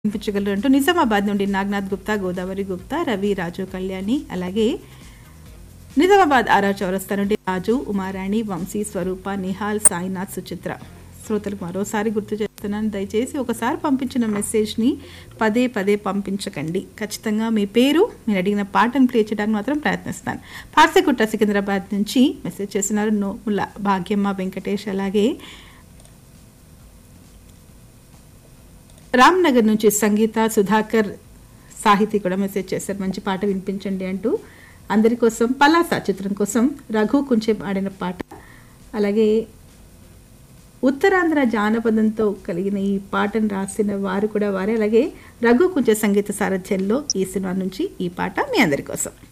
వినిపించగలరు అంటూ నిజామాబాద్ నుండి నాగనాథ్ గుప్తా గోదావరి గుప్తా రవి రాజు కళ్యాణి అలాగే నిజామాబాద్ ఆరా చౌరస్తా నుండి రాజు ఉమారాణి వంశీ స్వరూప నిహాల్ సాయినాథ్ సుచిత్ర శ్రోతలకు మరోసారి గుర్తు చేస్తున్నాను దయచేసి ఒకసారి పంపించిన మెసేజ్ని పదే పదే పంపించకండి ఖచ్చితంగా మీ పేరు మీరు అడిగిన పాటను ప్లే చేయడానికి మాత్రం ప్రయత్నిస్తాను పార్సెకుట్ట సికింద్రాబాద్ నుంచి మెసేజ్ చేస్తున్నారు నోముల భాగ్యమ్మ వెంకటేష్ అలాగే రామ్నగర్ నుంచి సంగీత సుధాకర్ సాహితీ కూడా మెసేజ్ చేశారు మంచి పాట వినిపించండి అంటూ అందరి కోసం పలాస చిత్రం కోసం రఘు కుంచెం ఆడిన పాట అలాగే ఉత్తరాంధ్ర జానపదంతో కలిగిన ఈ పాటను రాసిన వారు కూడా వారే అలాగే రఘు కుంచె సంగీత సారథ్యంలో ఈ సినిమా నుంచి ఈ పాట మీ అందరి కోసం